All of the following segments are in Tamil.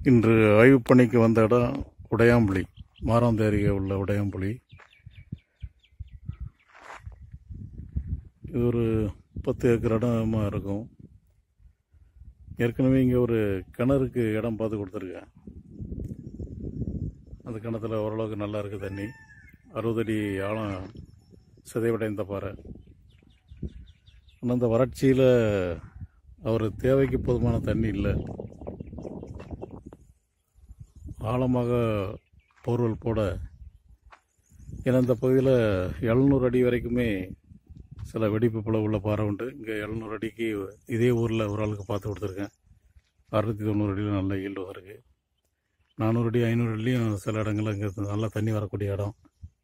இன்று ஆய்வு பணிக்கு வந்த இடம் உடையாம்புலி மாராந்தேரியை உள்ள உடையாம்புலி இது ஒரு பத்து ஏக்கர் இடமா இருக்கும் ஏற்கனவே இங்கே ஒரு கிணறுக்கு இடம் பார்த்து கொடுத்துருக்கேன் அந்த கிணத்துல ஓரளவுக்கு நல்லா இருக்குது தண்ணி அறுபது அடி ஆழம் சிதைவடைந்த பாறை ஆனால் அந்த வறட்சியில் அவர் தேவைக்கு போதுமான தண்ணி இல்லை ஆழமாக போர்வெல் போட ஏன்னா இந்த பகுதியில் எழுநூறு அடி வரைக்குமே சில வெடிப்பு பிளவு உள்ள பாறை உண்டு இங்கே எழுநூறு அடிக்கு இதே ஊரில் ஒரு ஆளுக்கு பார்த்து கொடுத்துருக்கேன் அறுநூத்தி தொண்ணூறு அடியில் நல்ல ஈல்டு வருது நானூறு அடி ஐநூறு அடிலையும் சில இடங்கள்ல இங்கே நல்லா தண்ணி வரக்கூடிய இடம்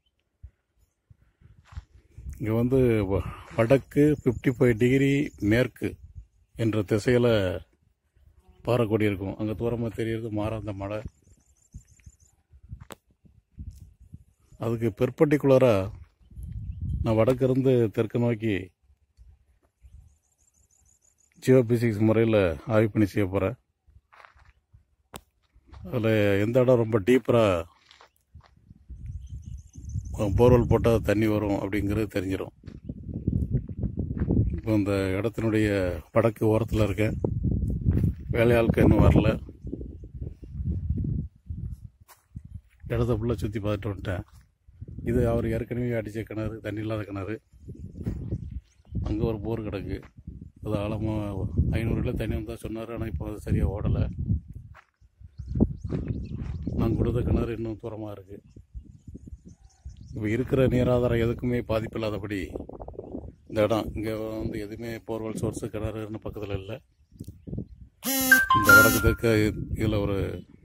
இங்கே வந்து வ- வடக்கு ஃபிஃப்டி ஃபைவ் டிகிரி மேற்கு என்ற திசையில் பாறைக்கொடி இருக்கும் அங்கே தூரமாக தெரியுறது மாறாந்த மலை அதுக்கு பெர்பண்டிகுலராக நான் வடக்கு இருந்து தெற்கு நோக்கி ஜியோ பிசிக்ஸ் முறையில் ஆய்வு பண்ணி செய்ய போகிறேன் அதில் எந்த இடம் ரொம்ப டீப்பராக போர்வெல் போட்டால் தண்ணி வரும் அப்படிங்கிறது தெரிஞ்சிடும் இப்போ இந்த இடத்தினுடைய வடக்கு ஓரத்தில் இருக்கேன் வேலையாளுக்கு இன்னும் வரல இடத்த ஃபுல்லாக சுற்றி பார்த்துட்டு வந்துட்டேன் இது அவர் ஏற்கனவே அடித்த கிணறு தண்ணி இல்லாத கிணறு அங்கே ஒரு போர் கிடக்கு அது ஆழமாக ஐநூறுல தண்ணி வந்தால் சொன்னார் ஆனால் இப்போ அது சரியாக ஓடலை நான் கொடுத்த கிணறு இன்னும் தூரமாக இருக்குது இப்போ இருக்கிற நீராதாரம் எதுக்குமே பாதிப்பு இல்லாதபடி இந்த இடம் இங்கே வந்து எதுவுமே போர்வெல் சோர்ஸு கிணறுன்னு பக்கத்தில் இல்லை இந்த வடக்கு தெற்க இதில் ஒரு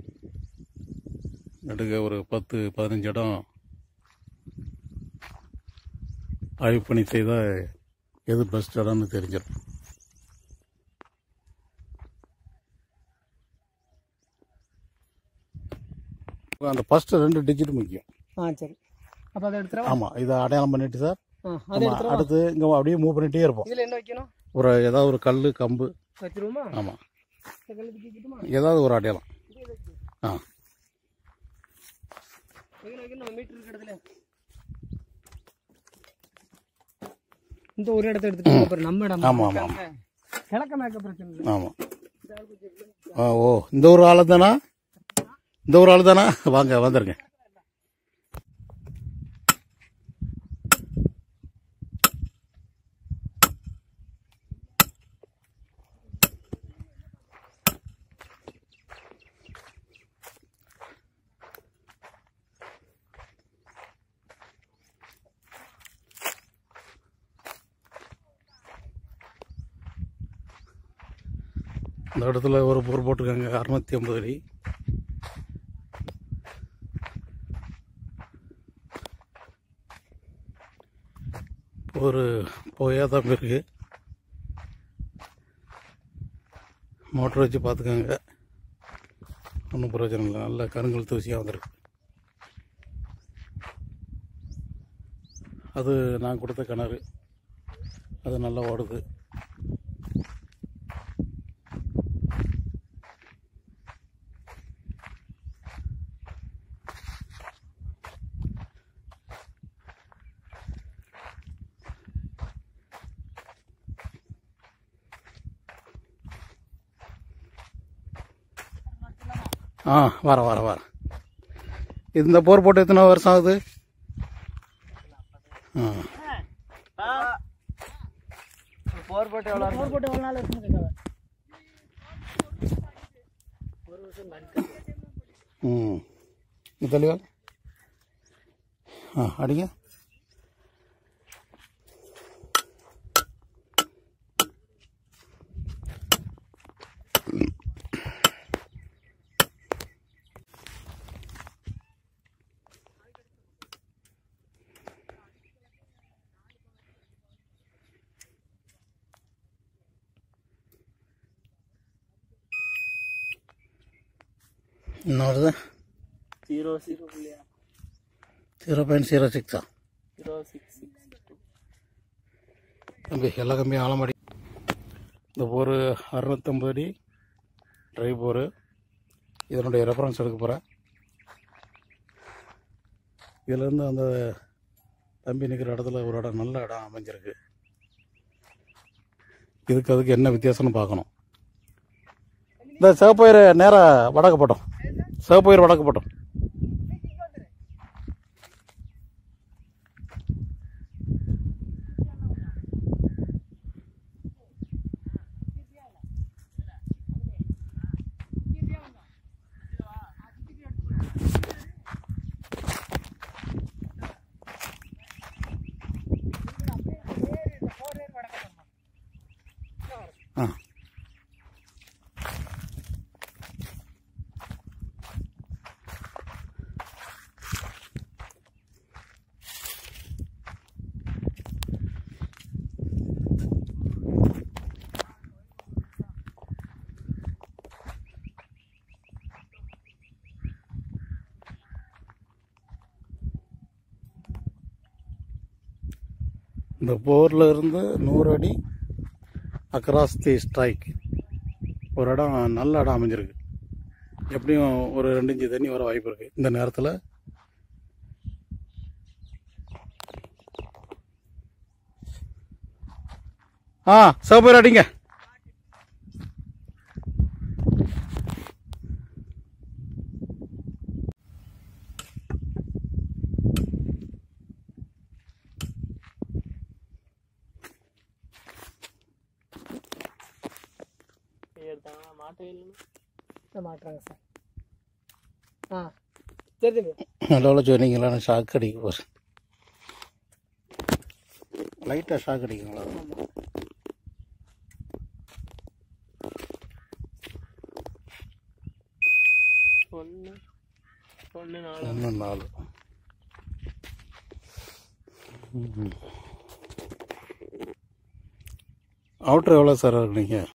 நடுக ஒரு பத்து பதினஞ்சு இடம் ஆய்வு பண்ணி செய்தால் எது பெஸ்ட் இடம்னு தெரிஞ்சிடும் அந்த ஃபஸ்ட்டு ரெண்டு டிஜிட் முக்கியம் ஆ சரி அப்போ அதை எடுத்துறவா ஆமாம் இதை அடையாளம் பண்ணிட்டு சார் ஆ அதை ஆமா, எடுத்துறவா அடுத்து இங்கே அப்படியே மூவ் பண்ணிகிட்டே இருப்போம் இதில் என்ன வைக்கணும் ஒரு ஏதாவது ஒரு கல் கம்பு வச்சிருவோமா ஆமாம் இந்த கல்லுக்கு தூக்கிட்டுமா ஏதாவது ஒரு அடையாளம் ஆ எங்கே வைக்கணும் நம்ம மீட்டர் இருக்க இடத்துல இந்த ஒரு இடத்த எடுத்துட்டு அப்புறம் நம்ம இடம் ஆமாம் ஆமாம் ஆமாம் கிழக்க மேக்க பிரச்சனை இல்லை ஆமாம் ஆ ஓ இந்த ஒரு ஆள் தானா இந்த ஒரு ஆள் தானா வாங்க வந்துருங்க இந்த இடத்துல ஒரு போர் போட்டிருக்காங்க அறுநூத்தி ஐம்பது அடி ஒரு போயா தான் இருக்கு மோட்டர் வச்சு பார்த்துக்கோங்க ஒன்றும் பிரயோஜனம் இல்லை நல்ல கருங்கல் தூசியாக வந்திருக்கு அது நான் கொடுத்த கிணறு அது நல்லா ஓடுது ஆ வர வர வர இந்த போர் போட்டு எத்தனை வருஷம் ஆகுது ஆ போர் போட்டு எவ்வளோ போர் போட்டு எவ்வளோ நாள் இருக்குன்னு கேட்காத ம் இது தெளிவா ஆ அடிங்க என்ன வருது ஜீரோ ஜீரோ புள்ளியா ஜீரோ பாயிண்ட் ஜீரோ சிக்ஸா ஜீரோ சிக்ஸ் சிக்ஸ் டூ தம்பி எல்லா கம்பியும் ஆழமாடி இந்த போர் அறுநூத்தம்பது அடி ட்ரை போரு இதனுடைய ரெஃபரன்ஸ் எடுக்க போகிறேன் இதிலேருந்து அந்த தம்பி நிற்கிற இடத்துல ஒரு இடம் நல்ல இடம் அமைஞ்சிருக்கு இதுக்கு அதுக்கு என்ன வித்தியாசம்னு பார்க்கணும் இந்த சிவப்பயிர் நேராக வடக்கு போட்டோம் சிவப்பயிர் வடக்கு போட்டோம் ஆ இந்த போரில் இருந்து நூறு அடி அக்ராஸ் தி ஸ்ட்ரைக் ஒரு இடம் நல்ல இடம் அமைஞ்சிருக்கு எப்படியும் ஒரு ரெண்டு இன்ச்சு தண்ணி வர வாய்ப்பு இருக்குது இந்த நேரத்தில் ஆ சிவப்பயிர் அடிங்க மாட்டுறாங்க சார் ஆ சரி தம்பி நல்ல சொன்னீங்களா ஷாக் அடிக்க போகிற லைட்டாக ஷாக் அடிக்குங்களா ஒன்று ஒன்று நாலு ஒன்று நாலு அவுட்ரு எவ்வளோ சார் இருக்கு நீங்கள்